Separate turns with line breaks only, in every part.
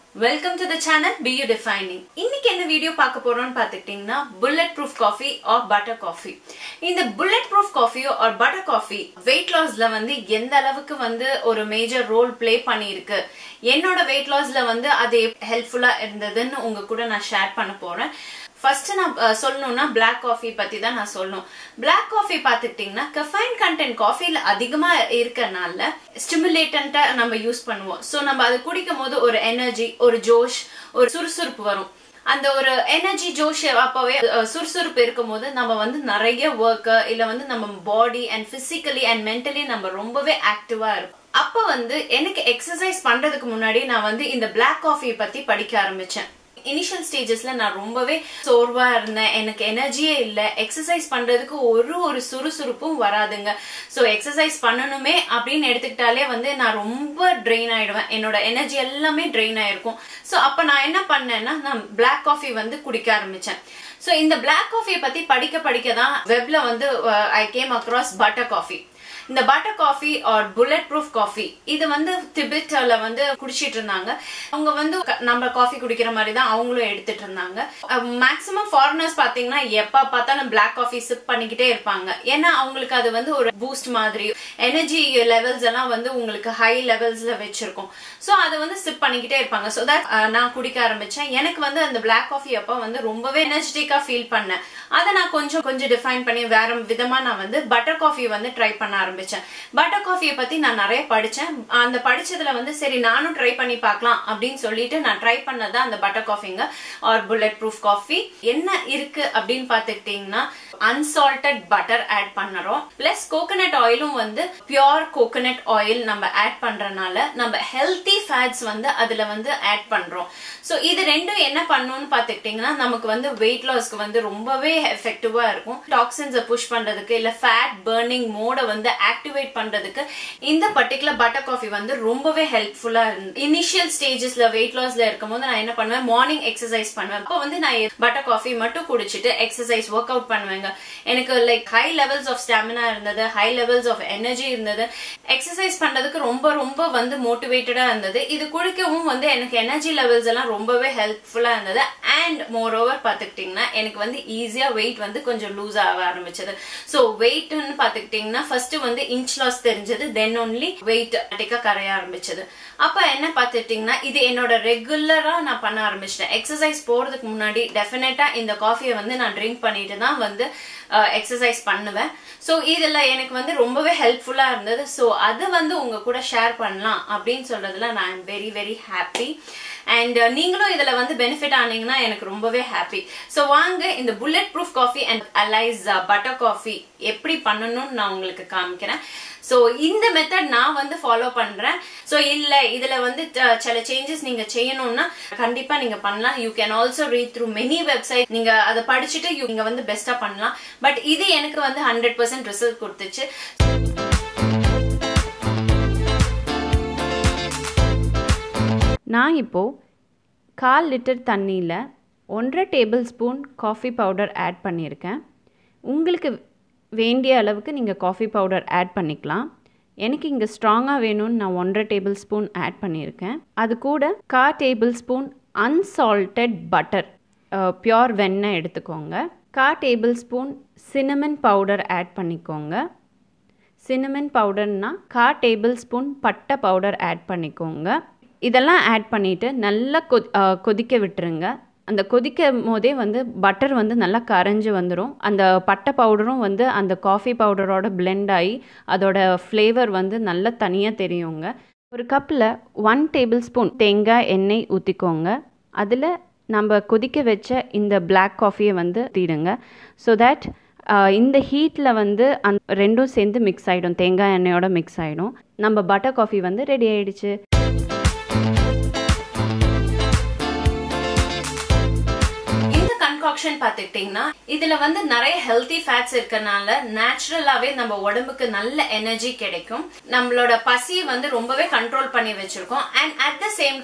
welcome to the channel B U defining இன்னைக்கு என்ன video பார்க்க போறோம்னு பார்த்துக்கிட்டிங்கன்னா bulletproof coffee or butter coffee இந்த புல்லட் ப்ரூஃப் காஃபியோ ஆர் பட்டர் காஃபி வெயிட் லாஸ்ல வந்து எந்த அளவுக்கு வந்து ஒரு மேஜர் ரோல் ப்ளே பண்ணியிருக்கு என்னோட வெயிட் லாஸ்ல வந்து அது ஹெல்ப்ஃபுல்லா இருந்ததுன்னு உங்க கூட நான் ஷேர் பண்ண போறேன் ஃபர்ஸ்ட் நான் அஹ், சொல்லணும்னா பிளாக் காஃபி பத்தி தான் நான் சொல்லணும் பிளாக் காஃபி பார்த்துக்கிட்டிங்கன்னா கஃபைன் கண்டென்ட் காஃபில அதிகமா இருக்கறனால ஸ்டிமுலேட்டன்ட்டா நம்ம யூஸ் பண்ணுவோம் ஸோ நம்ம அது குடிக்கும் போது ஒரு எனர்ஜி ஒரு ஜோஷ் ஒரு சுறுசுறுப்பு வரும் அந்த ஒரு எனர்ஜி ஜோஷ் அப்பவே அஹ், சுறுசுறுப்பு இருக்கும்போது நம்ம வந்து நிறைய ஒர்க் இல்ல வந்து நம்ம body and physically and mentally நம்ம ரொம்பவே ஆக்டிவா இருக்கும் அப்ப வந்து எனக்கு எக்ஸசைஸ் பண்றதுக்கு முன்னாடி நான் வந்து இந்த பிளாக் காஃபி பத்தி படிக்க ஆரம்பிச்சேன் இனிஷியல் ஸ்டேஜஸ்ல நான் ரொம்பவே சோர்வா இருந்தேன் எனக்கு எனர்ஜியே இல்ல எக்ஸசைஸ் பண்றதுக்கு ஒரு ஒரு சுறுசுறுப்பும் வராதுங்க சோ எக்ஸசைஸ் பண்ணணுமே அப்படின்னு எடுத்துக்கிட்டாலே வந்து நான் ரொம்ப ட்ரெயின் ஆயிடுவேன் என்னோட எனர்ஜி எல்லாமே ட்ரெயின் ஆயிருக்கும் சோ அப்ப நான் என்ன பண்ணேன்னா நான் பிளாக் காஃபி வந்து குடிக்க ஆரம்பிச்சேன் சோ இந்த பிளாக் காஃபியை பத்தி படிக்க படிக்க தான் வெப்ல வந்து I came across butter coffee இந்த butter coffee or bulletproof coffee இது வந்து திபெட்ல வந்து குடிச்சிட்டு இருந்தாங்க அவங்க வந்து க- நம்ம காஃபி குடிக்கிற மாதிரி தான் அவங்களும் எடுத்துட்டு இருந்தாங்க மேக்சிமம் ஃபாரினர்ஸ் பாத்தீங்கன்னா எப்ப பார்த்தாலும் பிளாக் காஃபி சிப் பண்ணிக்கிட்டே இருப்பாங்க ஏன்னா அவங்களுக்கு அது வந்து ஒரு பூஸ்ட் மாதிரி எனர்ஜி லெவல்ஸ் எல்லாம் வந்து உங்களுக்கு ஹை லெவல்ஸ்ல வச்சிருக்கும் சோ அதை வந்து சிப் பண்ணிக்கிட்டே இருப்பாங்க சோ தட் நான் குடிக்க ஆரம்பிச்சேன் எனக்கு வந்து அந்த பிளாக் காஃபி அப்ப வந்து ரொம்பவே எனர்ஜெட்டிக்கா ஃபீல் பண்ணேன் அதை நான் கொஞ்சம் கொஞ்சம் டிஃபைன் பண்ணி வேற விதமா நான் வந்து பட்டர் காஃபி வந்து ட்ரை பண்ண ஆரம்பிச்சேன் பட்டர் காஃபியை பத்தி நான் நிறைய படிச்சேன் அந்த படிச்சதுல வந்து சரி நானும் ட்ரை பண்ணி பார்க்கலாம் அப்படின்னு சொல்லிட்டு நான் ட்ரை பண்ணதான் அந்த பட்டர் காஃபிங்க ஆர் புல்லட் ப்ரூஃப் காஃபி என்ன இருக்கு அப்படின்னு பாத்துக்கிட்டீங்கன்னா அன்சால்டட் பட்டர் ஆட் பண்ணுறோம் பிளஸ் கோகனட் ஆயிலும் வந்து பியோர் கோகனட் ஆயில் நம்ம ஆட் பண்றனால நம்ம ஹெல்தி ஃபேட்ஸ் வந்து அதுல வந்து ஆட் பண்றோம் சோ இது ரெண்டும் என்ன பண்ணும்னு பாத்துக்கிட்டீங்கன்னா நமக்கு வந்து வெயிட் லாஸ்க்கு வந்து ரொம்பவே எஃபெக்டிவா இருக்கும் டாக்ஸின்ஸை புஷ் பண்றதுக்கு இல்ல ஃபேட் பர்னிங் மோட வந்து ஆக்டிவேட் பண்றதுக்கு இந்த பர்டிகுலர் பட்டர் காஃபி வந்து ரொம்பவே ஹெல்ப்ஃபுல்லா இருந்து இனிஷியல் ஸ்டேஜஸ்ல வெயிட் லாஸ்ல இருக்கும்போது நான் என்ன பண்ணுவேன் மார்னிங் எக்ஸசைஸ் பண்ணுவேன் அப்போ வந்து நான் பட்டர் காஃபி மட்டும் குடிச்சிட்டு எக்ஸசைஸ் ஒர்க் அவுட் பண்ணுவேங்க எனக்கு like high levels of stamina இருந்தது ஹை லெவல்ஸ் ஆஃப் எனர்ஜி இருந்தது எக்ஸசைஸ் பண்றதுக்கு ரொம்ப ரொம்ப வந்து மோட்டிவேட்டடா இருந்தது இது குடிக்கவும் வந்து எனக்கு எனர்ஜி லெவல்ஸ் எல்லாம் ரொம்பவே ஹெல்ப்ஃபுல்லா இருந்தது அண்ட் மோர் ஓவர் பாத்துக்கிட்டீங்கன்னா எனக்கு வந்து ஈஸியா வெயிட் வந்து கொஞ்சம் லூஸ் ஆக ஆரம்பிச்சது சோ வெயிட்னு பாத்துக்கிட்டீங்கன்னா ஃபர்ஸ்ட் வந்து இன்ச் லாஸ் தெரிஞ்சது தென் ஒன்லி வெயிட் அடிக்க கரைய ஆரம்பிச்சது அப்ப என்ன பாத்துட்டீங்கன்னா இது என்னோட ரெகுலரா நான் பண்ண ஆரம்பிச்சிட்டேன் எக்ஸசைஸ் போறதுக்கு முன்னாடி டெஃபினட்டா இந்த காஃபியை வந்து நான் ட்ரிங்க் பண்ணிட்டு தான் வந்து எக்ஸசைஸ் பண்ணுவேன் ஸோ இதுல எனக்கு வந்து ரொம்பவே ஹெல்ப்ஃபுல்லா இருந்தது ஸோ அது வந்து உங்க கூட ஷேர் பண்ணலாம் அப்படின்னு சொல்றதுல நான் I'm very very happy and நீங்களும் இதுல வந்து பெனிஃபிட் ஆனீங்கன்னா எனக்கு ரொம்பவே ஹாப்பி ஸோ வாங்க இந்த bulletproof coffee and alias butter coffee எப்படி பண்ணணும்னு நான் உங்களுக்கு காமிக்கிறேன் ஸோ இந்த மெத்தட் நான் வந்து ஃபாலோ பண்றேன் ஸோ இல்ல இதுல வந்து த- சில சேஞ்சஸ் நீங்க செய்யணும்னா கண்டிப்பா நீங்க பண்ணலாம் you can also read through many website நீங்க அதை படிச்சுட்டு you- நீங்க வந்து பெஸ்டா பண்ணலாம் பட் இது எனக்கு வந்து ஹண்ட்ரட் பர்சன்ட் ரிசல்ட் கொடுத்துச்சு
நான் இப்போது கால் லிட்டர் தண்ணியில் ஒன்றரை tablespoon coffee powder add பண்ணியிருக்கேன் உங்களுக்கு வேண்டிய அளவுக்கு நீங்கள் காஃபி பவுடர் ஆட் பண்ணிக்கலாம் எனக்கு இங்கே ஸ்ட்ராங்காக வேணும்னு நான் ஒன்றரை டேபிள் ஸ்பூன் ஆட் பண்ணியிருக்கேன் அது கூட கா table spoon unsalted butter pure வெண்ணெய் எடுத்துக்கோங்க கா table spoon cinnamon powder add பண்ணிக்கோங்க சினமன் பவுடர்னா கா டேபிள் ஸ்பூன் பட்டை பவுடர் ஆட் பண்ணிக்கோங்க இதெல்லாம் ஆட் பண்ணிவிட்டு நல்லா கொ அஹ் கொதிக்க விட்டுருங்க அந்த கொதிக்கும் போதே வந்து பட்டர் வந்து நல்லா கரைஞ்சி வந்துடும் அந்த பட்டை பவுடரும் வந்து அந்த காஃபி பவுடரோட blend ஆகி அதோட ஃப்ளேவர் வந்து நல்லா தனியாக தெரியுங்க ஒரு கப்பில் ஒன் டேபிள் ஸ்பூன் தேங்காய் எண்ணெய் ஊற்றிக்கோங்க அதில் நம்ம கொதிக்க வச்ச இந்த Black காஃபியை வந்து ஊற்றிடுங்க ஸோ தட் இந்த ஹீட்டில் வந்து அந் ரெண்டும் சேர்ந்து மிக்ஸ் ஆகிடும் தேங்காய் எண்ணெயோட மிக்ஸ் ஆகிடும் நம்ம பட்டர் காஃபி வந்து ரெடி ஆயிடுச்சு
இந்த கன்காக்ஷன் பாத்துக்கிட்டீங்கன்னா இதுல வந்து நிறைய ஹெல்தி ஃபேட்ஸ் இருக்கறனால நேச்சுரலாவே நம்ம உடம்புக்கு நல்ல எனர்ஜி கிடைக்கும் நம்மளோட பசியை வந்து ரொம்பவே கண்ட்ரோல் பண்ணி வச்சிருக்கோம் and at the same time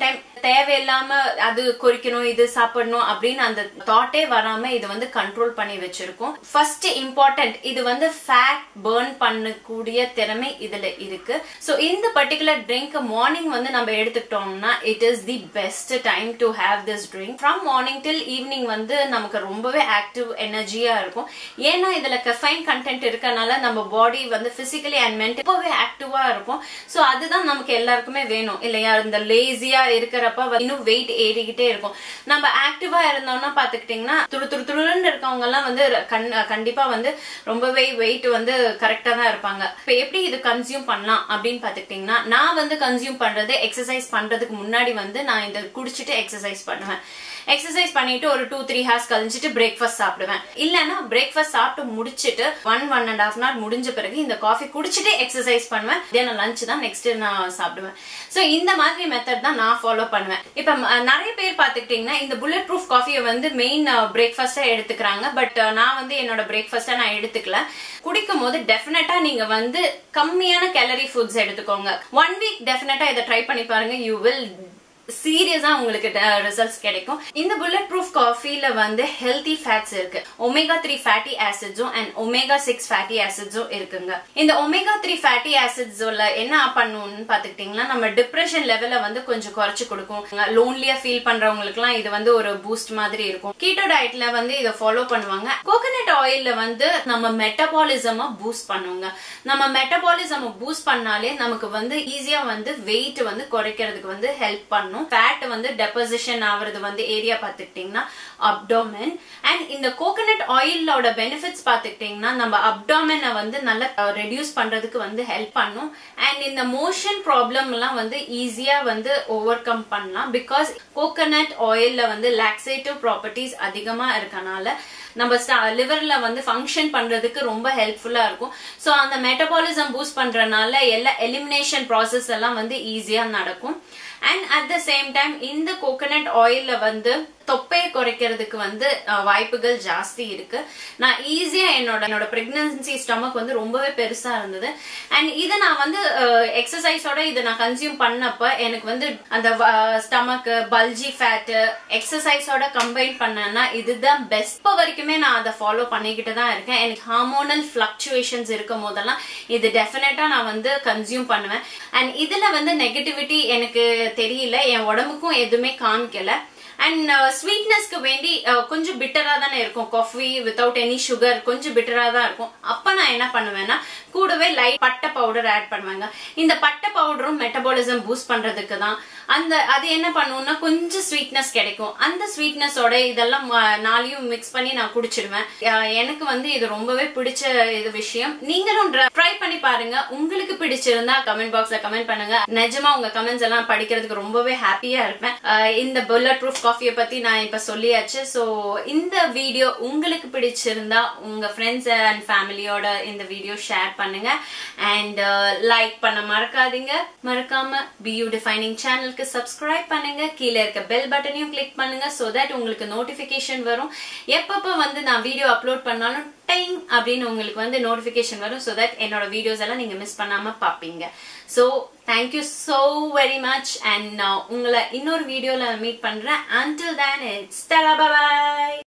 தேவையில்லாம அது குறிக்கணும் இது சாப்பிடணும் அப்படின்னு அந்த தாட்டே வராம இது வந்து கண்ட்ரோல் பண்ணி வச்சிருக்கும் ஃபர்ஸ்ட் இம்பார்ட்டன்ட் இது வந்து ஃபேட் பேர்ன் பண்ணக்கூடிய திறமை இதுல இருக்கு சோ இந்த பர்டிகுலர் ட்ரிங்க் மார்னிங் வந்து நம்ம எடுத்துக்கிட்டோம்னா it is the best time to have this drink from morning till evening வந்து நமக்கு ரொம்பவே ஆக்டிவ் எனர்ஜியா இருக்கும் ஏன்னா இதுல கெஃபைன் கண்டென்ட் இருக்கனால நம்ம பாடி வந்து பிசிக்கலி அண்ட் மென்டல் ரொம்பவே ஆக்டிவா இருக்கும் சோ அதுதான் நமக்கு எல்லாருக்குமே வேணும் இல்லையா இந்த லேசியா இருக்கிறப்ப இன்னும் வெயிட் ஏறிக்கிட்டே இருக்கும் நம்ம ஆக்டிவா இருந்தோம்னா பாத்துக்கிட்டீங்கன்னா துரு துரு துருன்னு இருக்கவங்க எல்லாம் வந்து கண்- கண்டிப்பா வந்து ரொம்பவே வெயிட் வந்து கரெக்டா தான் இருப்பாங்க இப்ப எப்படி இது கன்சியூம் பண்ணலாம் அப்படின்னு பாத்துக்கிட்டீங்கன்னா நான் வந்து கன்சியூம் பண்றது எக்ஸசைஸ் பண்றதுக்கு முன்னாடி வந்து நான் இதை குடிச்சிட்டு எக்ஸசைஸ் பண்ணுவேன் எக்ஸசைஸ் பண்ணிட்டு ஒரு டூ த்ரீ ஹார்ஸ் கழிஞ்சிட்டு பிரேக்ஃபாஸ்ட் சாப்பிடுவேன் இல்லைன்னா பிரேக்ஃபாஸ்ட் சாப்பிட்டு முடிச்சிட்டு one one and half hour முடிஞ்ச பிறகு இந்த காஃபி குடிச்சிட்டு எக்ஸசைஸ் பண்ணுவேன் மத்தியானம் லஞ்ச் தான் நெக்ஸ்ட் நான் சாப்பிடுவேன் சோ இந்த மாதிரி மெத்தட் தான் நான் ஃபாலோ பண்ணுவேன் இப்ப ம- நிறைய பேர் பாத்துக்கிட்டீங்கன்னா இந்த புல்லட் ப்ரூஃப் காஃபியை வந்து மெயின் பிரேக்ஃபாஸ்டா எடுத்துக்கிறாங்க பட் நான் வந்து என்னோட பிரேக்ஃபாஸ்டா நான் எடுத்துக்கல குடிக்கும் போது டெஃபினட்டா நீங்க வந்து கம்மியான கேலரி ஃபுட்ஸ் எடுத்துக்கோங்க ஒன் வீக் டெஃபினட்டா இதை ட்ரை பண்ணி பாருங்க யூ வில் சீரியஸா உங்களுக்கு ரிசல்ட்ஸ் கிடைக்கும் இந்த புல்லட் ப்ரூஃப் காஃபில வந்து ஹெல்தி ஃபேட்ஸ் இருக்கு ஒமேகா த்ரீ ஃபேட்டி ஆசிட்ஸும் அண்ட் ஒமேகா சிக்ஸ் ஃபேட்டி ஆசிட்ஸும் இருக்குங்க இந்த ஒமேகா த்ரீ ஃபேட்டி ஆசிட்ஸ்ல என்ன பண்ணுன்னு பாத்துக்கிட்டீங்கன்னா நம்ம டிப்ரெஷன் லெவல வந்து கொஞ்சம் குறைச்சு கொடுக்கும் லோன்லியா ஃபீல் பண்றவங்களுக்குலாம் இது வந்து ஒரு பூஸ்ட் மாதிரி இருக்கும் கீட்டோ டயட்ல வந்து இதை ஃபாலோ பண்ணுவாங்க கோகனட் ஆயில்ல வந்து நம்ம மெட்டபாலிசம பூஸ்ட் பண்ணுங்க நம்ம மெட்டபாலிசம் பூஸ்ட் பண்ணாலே நமக்கு வந்து ஈஸியா வந்து வெயிட் வந்து குறைக்கிறதுக்கு வந்து ஹெல்ப் பண்ணும் ஃபேட் வந்து டெபோசிஷன் ஆகுறது வந்து ஏரியா பார்த்துக்கிட்டீங்கன்னா அப்டோமன் அண்ட் இந்த கோகனட் ஆயிலோட பெனிஃபிட்ஸ் பார்த்துக்கிட்டீங்கன்னா நம்ம அப்டாமனை வந்து நல்லா ரெடியூஸ் பண்றதுக்கு வந்து ஹெல்ப் பண்ணும் அண்ட் இந்த மோஷன் ப்ராப்ளம் எல்லாம் வந்து ஈஸியா வந்து ஓவர் கம் பண்ணலாம் பிகாஸ் கோகனட் ஆயில்ல வந்து லாக்ஸேட்டிவ் ப்ராப்பர்ட்டிஸ் அதிகமா இருக்கனால நம்ம லிவர்ல வந்து ஃபங்க்ஷன் பண்றதுக்கு ரொம்ப ஹெல்ப்ஃபுல்லா இருக்கும் சோ அந்த மெட்டபாலிசம் பூஸ்ட் பண்றதுனால எல்லா எலிமினேஷன் ப்ராசஸ் எல்லாம் வந்து ஈஸியா நடக்கும் and at the same time இந்த கோகனட் ஆயில்ல வந்து தொப்பையை குறைக்கிறதுக்கு வந்து அஹ், வாய்ப்புகள் ஜாஸ்தி இருக்கு நான் ஈஸியா என்னோட என்னோட பிரெக்னன்சி ஸ்டமக் வந்து ரொம்பவே பெருசா இருந்தது அண்ட் இதை நான் வந்து எக்ஸசைஸோட இதை நான் கன்சியூம் பண்ணப்ப எனக்கு வந்து அந்த ஸ்டமக் பல்ஜி ஃபேட் எக்ஸசைஸோட கம்பைன் பண்ணேன்னா இதுதான் பெஸ்ட் இப்போ வரைக்குமே நான் அதை ஃபாலோ பண்ணிக்கிட்டு தான் இருக்கேன் எனக்கு ஹார்மோனல் ஃபிளக்சுவேஷன்ஸ் இருக்கும் போதெல்லாம் இது டெஃபினட்டா நான் வந்து கன்சியூம் பண்ணுவேன் அண்ட் இதுல வந்து நெகட்டிவிட்டி எனக்கு தெரியல என் உடம்புக்கும் எதுவுமே காமிக்கல அண்ட் ஸ்வீட்னஸ்க்கு வேண்டி uh, கொஞ்சம் பிட்டரா தானே இருக்கும் காஃபி வித்தவுட் எனி சுகர் கொஞ்சம் பிட்டரா தான் இருக்கும் அப்ப நான் என்ன பண்ணுவேன்னா கூடவே லைட் பட்டை பவுடர் ஆட் பண்ணுவேங்க இந்த பட்டை பவுடரும் மெட்டபாலிசம் பூஸ்ட் பண்றதுக்கு தான் அந்த அது என்ன பண்ணுவோம்னா கொஞ்சம் ஸ்வீட்னஸ் கிடைக்கும் அந்த ஸ்வீட்னஸோட இதெல்லாம் அஹ், நாளையும் மிக்ஸ் பண்ணி நான் குடிச்சிடுவேன் அஹ், எனக்கு வந்து இது ரொம்பவே பிடிச்ச இது விஷயம் நீங்களும் ட்ரை பண்ணி பாருங்க உங்களுக்கு பிடிச்சிருந்தா கமெண்ட் பாக்ஸ்ல கமெண்ட் பண்ணுங்க நிஜமா உங்க கமெண்ட்ஸ் எல்லாம் படிக்கிறதுக்கு ரொம்பவே ஹாப்பியா இருப்பேன் அஹ், இந்த புல்லட் ப்ரூஃப் காஃபியை பத்தி நான் இப்ப சொல்லியாச்சு சோ இந்த வீடியோ உங்களுக்கு பிடிச்சிருந்தா உங்க ஃப்ரெண்ட்ஸ் அண்ட் ஃபேமிலியோட இந்த வீடியோ ஷேர் பண்ணுங்க அண்ட் லைக் பண்ண மறக்காதீங்க மறக்காம பியூ டிஃபைனிங் சேனலுக்கு சப்ஸ்கிரைப் பண்ணுங்க கீழே இருக்க பெல் பட்டனையும் கிளிக் பண்ணுங்க so that உங்களுக்கு நோட்டிபிகேஷன் வரும் எப்பப்ப வந்து நான் வீடியோ அப்லோட் பண்ணாலும் டைம் அப்படின்னு உங்களுக்கு வந்து நோட்டிபிகேஷன் வரும் so that என்னோட வீடியோஸ் எல்லாம் நீங்க மிஸ் பண்ணாம பாப்பீங்க so thank you so very much and உங்களை இன்னொரு வீடியோல மீட் பண்றேன் until then it's ta bye bye